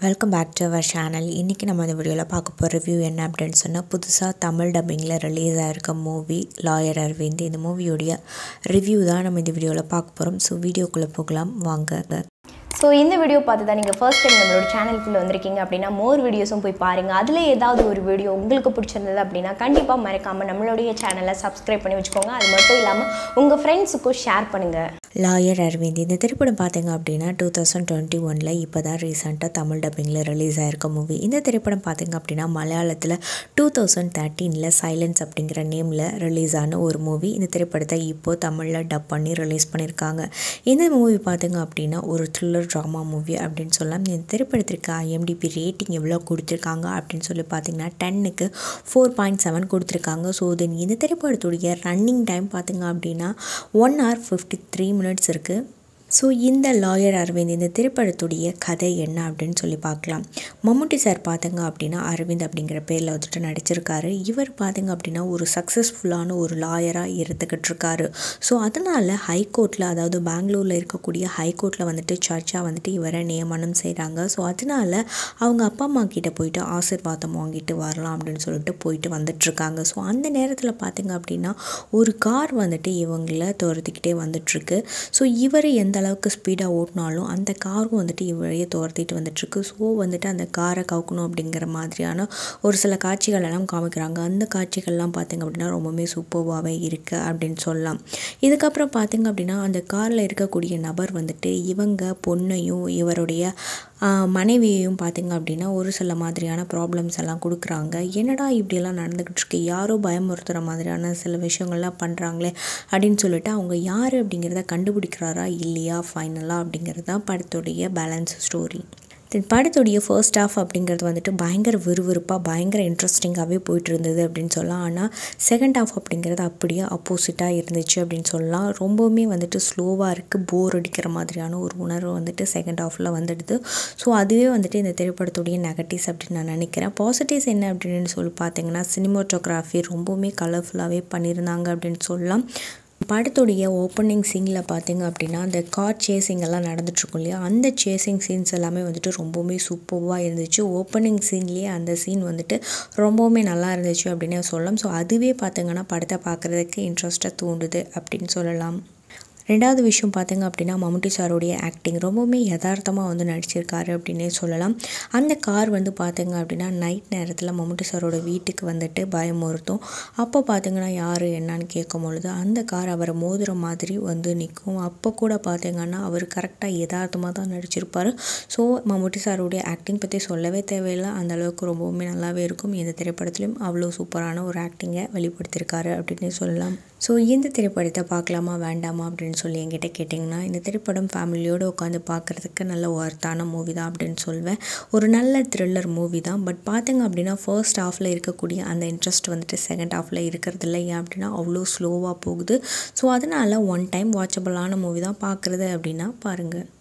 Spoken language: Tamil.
welcome back to our channel இன்றைக்கி நம்ம இந்த வீடியோவில் பார்க்க போகிற ரிவ்யூ என்ன அப்படின்னு சொன்னால் புதுசாக தமிழ் டப்பிங்கில் ரிலீஸ் ஆகிருக்க மூவி லாயர் அரவிந்த் இந்த மூவியோடைய ரிவ்யூ தான் நம்ம இந்த வீடியோவில் பார்க்க போகிறோம் ஸோ வீடியோக்குள்ளே போகலாம் வாங்க ஸோ இந்த வீடியோ பார்த்து தான் நீங்கள் ஃபர்ஸ்ட் டைம் நம்மளோட சேனலுக்குள்ளே வந்திருக்கீங்க அப்படின்னா மோர் வீடியோஸும் போய் பாருங்கள் அதில் ஏதாவது ஒரு வீடியோ உங்களுக்கு பிடிச்சிருந்தது அப்படின்னா கண்டிப்பாக மறக்காமல் நம்மளுடைய சேனலை சப்ஸ்கிரைப் பண்ணி வச்சுக்கோங்க அது மட்டும் இல்லாமல் உங்கள் ஃப்ரெண்ட்ஸுக்கும் ஷேர் பண்ணுங்கள் லாயர் அரவிந்த் இந்த திரைப்படம் பார்த்தீங்க அப்படின்னா டூ தௌசண்ட் டுவெண்ட்டி ஒனில் இப்போ தான் ரீசெண்டாக தமிழ் டப்பிங்கில் ரிலீஸ் ஆயிருக்க மூவி இந்த திரைப்படம் பார்த்தீங்க அப்படின்னா மலையாளத்தில் டூ தௌசண்ட் தேர்ட்டீனில் சைலன்ஸ் அப்படிங்கிற நேமில் ரிலீஸ் ஆன ஒரு மூவி இந்த திரைப்படத்தை இப்போது தமிழில் டப் பண்ணி ரிலீஸ் பண்ணியிருக்காங்க இந்த மூவி பார்த்தீங்க அப்படின்னா ஒரு த்ரில்லர் ட்ராமா மூவி அப்படின்னு சொல்லலாம் இந்த திரைப்படத்திற்கு ஐஎம்டிபி ரேட்டிங் எவ்வளோ கொடுத்துருக்காங்க அப்படின்னு சொல்லி பார்த்தீங்கன்னா டென்னுக்கு ஃபோர் பாயிண்ட் செவன் கொடுத்துருக்காங்க ஸோ தென் இந்த திரைப்படத்துடைய ரன்னிங் டைம் பார்த்தீங்க அப்படின்னா one hour fifty three minutes இருக்குது ஸோ இந்த லாயர் அரவிந்த் இந்த திரைப்படத்துடைய கதை என்ன அப்படின்னு சொல்லி பார்க்கலாம் மம்முட்டி சார் பார்த்தங்க அப்படின்னா அரவிந்த் அப்படிங்கிற பேரில் வந்துட்டு நடிச்சிருக்காரு இவர் பார்த்தங்க அப்படின்னா ஒரு சக்ஸஸ்ஃபுல்லான ஒரு லாயராக இருந்துக்கிட்டு இருக்காரு ஸோ அதனால் ஹைகோர்ட்டில் அதாவது பெங்களூரில் இருக்கக்கூடிய ஹைகோர்ட்டில் வந்துட்டு சர்ச்சாக வந்துட்டு இவரை நியமனம் செய்கிறாங்க ஸோ அதனால் அவங்க அப்பா அம்மா கிட்ட போயிட்டு ஆசிர்வாதம் வாங்கிட்டு வரலாம் அப்படின்னு சொல்லிட்டு போயிட்டு வந்துட்டுருக்காங்க ஸோ அந்த நேரத்தில் பார்த்தீங்க அப்படின்னா ஒரு கார் வந்துட்டு இவங்கள துரத்திக்கிட்டே வந்துட்டுருக்கு ஸோ இவர் எந்த அளவுக்கு ஸ்பீடாக ஓட்டினாலும் அந்த காரும் வந்துட்டு இவரையே துரத்திட்டு வந்துட்டுருக்கு ஸோ வந்துட்டு அந்த காரை கவுக்கணும் அப்படிங்கிற மாதிரியான ஒரு சில காட்சிகள் எல்லாம் காமிக்கிறாங்க அந்த காட்சிகள்லாம் பார்த்திங்க அப்படின்னா ரொம்பவுமே சூப்பர்வாகவே இருக்குது அப்படின்னு சொல்லலாம் இதுக்கப்புறம் பார்த்திங்க அப்படின்னா அந்த காரில் இருக்கக்கூடிய நபர் வந்துட்டு இவங்க பொண்ணையும் இவருடைய மனைவியையும் பார்த்திங்க அப்படின்னா ஒரு சில மாதிரியான ப்ராப்ளம்ஸ் எல்லாம் கொடுக்குறாங்க என்னடா இப்படியெல்லாம் நடந்துக்கிட்டு இருக்கு யாரோ பயமுறுத்துகிற மாதிரியான சில விஷயங்கள்லாம் பண்ணுறாங்களே அப்படின்னு சொல்லிட்டு அவங்க யார் அப்படிங்கிறத கண்டுபிடிக்கிறாரா இல்லையா ஃபைனலாக அப்படிங்கிறது தான் படத்துடைய பேலன்ஸ் ஸ்டோரி தென் படத்துடைய ஃபர்ஸ்ட் ஆஃப் அப்படிங்கிறது வந்துட்டு பயங்கர விறுவிறுப்பாக பயங்கர இன்ட்ரெஸ்டிங்காகவே போயிட்டு இருந்தது அப்படின்னு சொல்லலாம் ஆனால் செகண்ட் ஆஃப் அப்படிங்கிறது அப்படியே அப்போசிட்டாக இருந்துச்சு அப்படின்னு சொல்லலாம் ரொம்பவுமே வந்துட்டு ஸ்லோவாக இருக்குது போர் அடிக்கிற மாதிரியான ஒரு உணர்வு வந்துட்டு செகண்ட் ஆஃபில் வந்துடுது ஸோ அதுவே வந்துட்டு இந்த திரைப்படத்துடைய நெகட்டிவ்ஸ் அப்படின்னு நான் நினைக்கிறேன் பாசிட்டிவ்ஸ் என்ன அப்படின்னு சொல்லி பார்த்தீங்கன்னா சினிமோட்டோகிராஃபி ரொம்பவுமே கலர்ஃபுல்லாகவே பண்ணியிருந்தாங்க அப்படின்னு சொல்லலாம் படத்துடைய ஓப்பனிங் சீனில் பார்த்தீங்க அப்படின்னா அந்த கார் சேசிங் எல்லாம் நடந்துட்டுருக்கும் இல்லையா அந்த சேசிங் சீன்ஸ் எல்லாமே வந்துட்டு ரொம்பவுமே சூப்பர்வாக இருந்துச்சு ஓப்பனிங் சீன்லேயே அந்த சீன் வந்துட்டு ரொம்பவுமே நல்லா இருந்துச்சு அப்படின்னு சொல்லலாம் ஸோ அதுவே பார்த்தீங்கன்னா படத்தை பார்க்குறதுக்கு இன்ட்ரெஸ்ட்டாக தூண்டுது அப்படின்னு சொல்லலாம் ரெண்டாவது விஷயம் பார்த்தீங்க அப்படின்னா மம்முட்டி சாருடைய ஆக்டிங் ரொம்பவுமே யதார்த்தமாக வந்து நடிச்சிருக்காரு அப்படின்னே சொல்லலாம் அந்த கார் வந்து பார்த்தீங்க அப்படின்னா நைட் நேரத்தில் மம்முட்டி சாரோட வீட்டுக்கு வந்துட்டு பயமுறுத்தும் அப்போ பார்த்தீங்கன்னா யார் என்னன்னு கேட்கும் பொழுது அந்த கார் அவரை மோதுற மாதிரி வந்து நிற்கும் அப்போ கூட பார்த்தீங்கன்னா அவர் கரெக்டாக யதார்த்தமாக தான் நடிச்சிருப்பார் ஸோ மம்முட்டி சாருடைய ஆக்டிங் பற்றி சொல்லவே தேவையில்லை அந்த அளவுக்கு ரொம்பவுமே நல்லாவே இருக்கும் இந்த திரைப்படத்துலையும் அவ்வளோ சூப்பரான ஒரு ஆக்டிங்கை வெளிப்படுத்தியிருக்காரு அப்படின்னே சொல்லலாம் ஸோ இந்த திரைப்படத்தை பார்க்கலாமா வேண்டாமா அப்படின்னு சொல்லி என்கிட்ட கேட்டிங்கன்னா இந்த திரைப்படம் ஃபேமிலியோடு உட்காந்து பார்க்குறதுக்கு நல்ல ஒர்த்தான மூவி தான் அப்படின்னு சொல்வேன் ஒரு நல்ல த்ரில்லர் மூவி தான் பட் பார்த்தீங்க அப்படின்னா ஃபர்ஸ்ட் ஹாஃபில் இருக்கக்கூடிய அந்த இன்ட்ரெஸ்ட் வந்துட்டு செகண்ட் ஹாஃபில் இருக்கிறது இல்லை ஏன் அப்படின்னா அவ்வளோ ஸ்லோவாக போகுது ஸோ அதனால் ஒன் டைம் வாட்சபிளான மூவி தான் பார்க்குறது அப்படின்னா பாருங்கள்